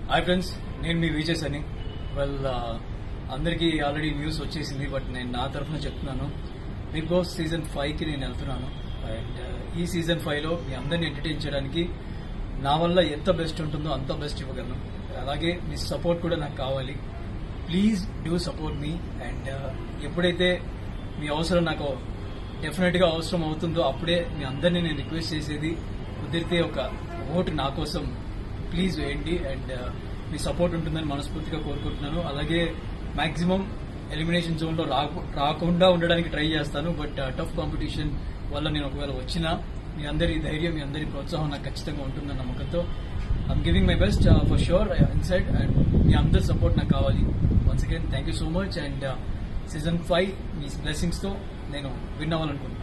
hi friends నేను మీ విజయ్ సని well అందరికీ ఆల్రెడీ న్యూస్ వచ్చేసింది బట్ నేను నా తరఫున చెప్తున్నాను బిగ్ బాస్ సీజన్ ఫైవ్కి నేను వెళ్తున్నాను అండ్ ఈ సీజన్ ఫైవ్లో మీ అందరిని ఎంటర్టైన్ చేయడానికి నా వల్ల ఎంత బెస్ట్ ఉంటుందో అంత బెస్ట్ ఇవ్వగలను అలాగే మీ సపోర్ట్ కూడా నాకు కావాలి please do support me and ఎప్పుడైతే మీ అవసరం నాకు డెఫినెట్ గా అవసరం అవుతుందో అప్పుడే మీ అందరినీ నేను రిక్వెస్ట్ చేసేది కుదిరితే ఒక ఓటు నా కోసం ప్లీజ్ వేయండి అండ్ మీ సపోర్ట్ ఉంటుందని మనస్ఫూర్తిగా కోరుకుంటున్నాను అలాగే మాక్సిమం ఎలిమినేషన్ జోన్ లో రాకు- రాకుండా ఉండడానికి ట్రై చేస్తాను బట్ టఫ్ కాంపిటీషన్ వల్ల నేను ఒకవేళ వచ్చినా మీ అందరి ధైర్యం మీ అందరి ప్రోత్సాహం నాకు ఖచ్చితంగా ఉంటుందన్న నమ్మకంతో I'm giving my best for sure inside and మీ అందరి సపోర్ట్ నాకు కావాలి once again thank you so much and season five మీ బ్లెస్సింగ్స్ తో నేను విన్ అవ్వాలనుకుంటున్నాను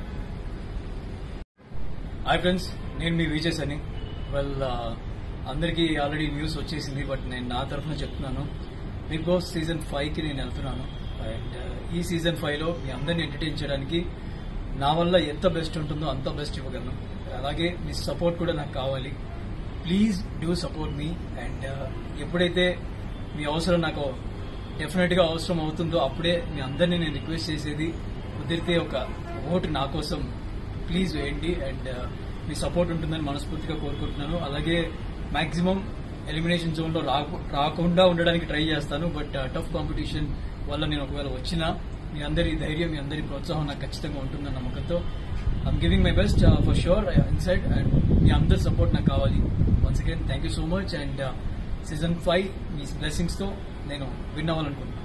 హాయ్ ఫ్రెండ్స్ నేను మీ విజయ్ సని వెల్ అందరికీ ఆల్రెడీ న్యూస్ వచ్చేసింది బట్ నేను నా తరఫున చెప్తున్నాను బిగ్ బాస్ సీజన్ ఫైవ్కి నేను వెళ్తున్నాను అండ్ ఈ సీజన్ ఫైవ్లో మీ అందరిని ఎంటర్టైన్ చేయడానికి నా వల్ల ఎంత బెస్ట్ ఉంటుందో అంత బెస్ట్ ఇవ్వగలను అలాగే మీ సపోర్ట్ కూడా నాకు కావాలి please do support me and ఎప్పుడైతే మీ అవసరం నాకు డెఫినెట్ గా అవసరం అవుతుందో అప్పుడే మీ అందరినీ నేను రిక్వెస్ట్ చేసేది కుదిరితే ఒక ఓటు నా కోసం ప్లీజ్ వేయండి అండ్ మీ సపోర్ట్ ఉంటుందని మనస్ఫూర్తిగా కోరుకుంటున్నాను అలాగే మాక్సిమం ఎలిమినేషన్ జోన్ లో రాకు- రాకుండా ఉండడానికి ట్రై చేస్తాను బట్ టఫ్ కాంపిటీషన్ వల్ల నేను ఒకవేళ వచ్చినా మీ అందరి ధైర్యం మీ అందరి ప్రోత్సాహం నాకు ఖచ్చితంగా ఉంటుందన్న నమ్మకంతో I'm giving my best for sure inside and మీ అందరి సపోర్ట్ నాకు కావాలి once again thank you so much and season five మీ బ్లెస్సింగ్స్ తో నేను విన్ అవ్వాలనుకుంటున్నాను